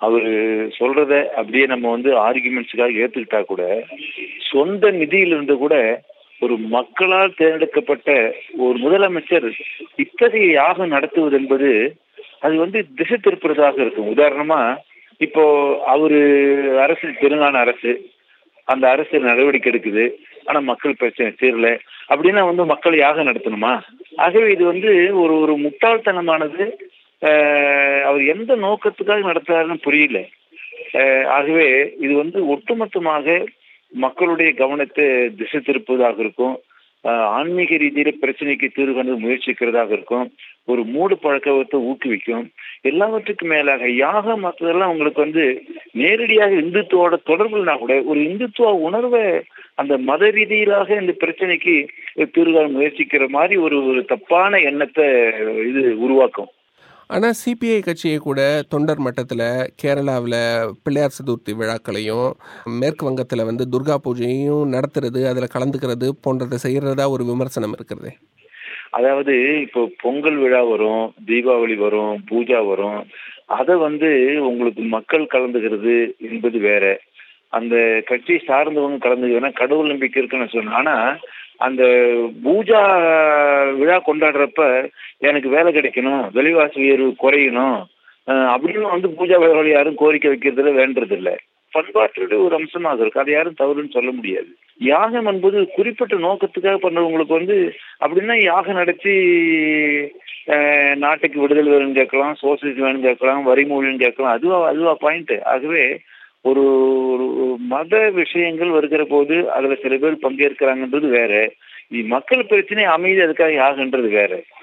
அவரு சொல்றத அப்படியே நம்ம வந்து ஆர்குமெண்ட்ஸுக்காக ஏத்துக்கிட்டா கூட சொந்த நிதியிலிருந்து கூட ஒரு மக்களால் தேர்ந்தெடுக்கப்பட்ட ஒரு முதலமைச்சர் இத்தகைய யாகம் நடத்துவது என்பது அது வந்து திசை திருப்புறதாக இருக்கும் உதாரணமா இப்போ அவரு அரசு தெலுங்கானா அரசு அந்த அரசு நடவடிக்கை எடுக்குது ஆனா மக்கள் பிரச்சனை தீரல அப்படின்னா வந்து மக்கள் யாகம் நடத்தணுமா ஆகவே இது வந்து ஒரு ஒரு முட்டாள்தனமானது ஆஹ் அவர் எந்த நோக்கத்துக்காக நடத்துறாருன்னு புரியல ஆஹ் ஆகவே இது வந்து ஒட்டுமொத்தமாக மக்களுடைய கவனத்தை திசை திருப்புவதாக இருக்கும் ஆஹ் ஆன்மீக ரீதியில பிரச்சனைக்கு தீர்வு காண முயற்சிக்கிறதாக இருக்கும் ஒரு மூடு பழக்கத்தை ஊக்குவிக்கும் எல்லாவற்றுக்கும் மேலாக யாகம் மற்றதெல்லாம் உங்களுக்கு வந்து நேரடியாக இந்துத்துவோட தொடர்புனா கூட ஒரு இந்துத்துவ உணர்வை அந்த மத ரீதியிலாக இந்த பிரச்சனைக்கு தீர்வு காண முயற்சிக்கிற மாதிரி ஒரு ஒரு தப்பான எண்ணத்தை இது உருவாக்கும் ஆனால் சிபிஐ கட்சியை கூட தொண்டர் மட்டத்தில் கேரளாவில் பிள்ளையார் சதுர்த்தி விழாக்களையும் மேற்கு வங்கத்தில் வந்து துர்கா பூஜையும் நடத்துறது அதில் கலந்துக்கிறது போன்றதை செய்கிறதா ஒரு விமர்சனம் இருக்கிறது அதாவது இப்போ பொங்கல் விழா வரும் தீபாவளி வரும் பூஜா வரும் அதை வந்து உங்களுக்கு மக்கள் கலந்துக்கிறது என்பது வேற அந்த கட்சி சார்ந்தவங்க கலந்துக்கிறதுனா கடவுள் நம்பிக்கை இருக்குன்னு சொன்னேன் ஆனா அந்த பூஜா விழா கொண்டாடுறப்ப எனக்கு வேலை கிடைக்கணும் விலைவாசி உயர்வு குறையணும் அஹ் அப்படின்னு வந்து பூஜா விழாவில் யாரும் கோரிக்கை வைக்கிறதுல வேண்டது இல்லை பண்பாட்டுடைய ஒரு அம்சமாக இருக்கு அதை யாரும் தவறுன்னு சொல்ல முடியாது யாகம் என்பது குறிப்பிட்ட நோக்கத்துக்காக பண்றவங்களுக்கு வந்து அப்படின்னா யாகம் நடத்தி அஹ், நாட்டுக்கு விடுதலை வேணும்னு கேட்கலாம் சோசியலிசம் வேணும்னு கேட்கலாம் வரிமொழின்னு கேட்கலாம் அதுவா அதுவா பாயிண்ட் ஆகவே ஒரு ஒரு மத விஷயங்கள் வருகிற போது அதுல சில பேர் பங்கேற்கிறாங்கன்றது வேற இது மக்கள் பிரச்சனை அமைதி அதுக்காக யாகன்றது வேற